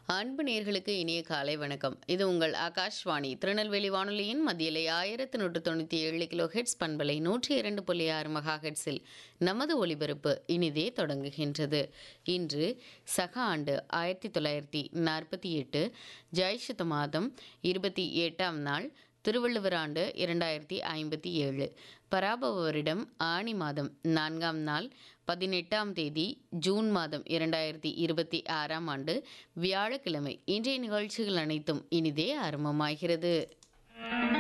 அன்பு நேர்களுக்கு இனிய காலை வணக்கம் இது உங்கள் ஆகாஷ்வாணி திருநெல்வேலி வானொலியின் மத்தியிலை ஆயிரத்து நூற்று தொண்ணூற்றி ஏழு கிலோ ஹெட்ஸ் பண்பலை நூற்றி இரண்டு புள்ளி ஆறு மெகா ஹெட்ஸில் நமது ஒலிபரப்பு இனிதே தொடங்குகின்றது இன்று சக ஆண்டு ஆயிரத்தி தொள்ளாயிரத்தி நாற்பத்தி எட்டு ஜெயசுத்த மாதம் இருபத்தி எட்டாம் நாள் திருவள்ளுவர் ஆண்டு இரண்டாயிரத்தி ஐம்பத்தி ஏழு பராபவ வருடம் ஆணி மாதம் நான்காம் நாள் பதினெட்டாம் தேதி ஜூன் மாதம் இரண்டாயிரத்தி இருபத்தி ஆறாம் ஆண்டு வியாழக்கிழமை இன்றைய நிகழ்ச்சிகள் அனைத்தும் இனிதே ஆரம்பமாகிறது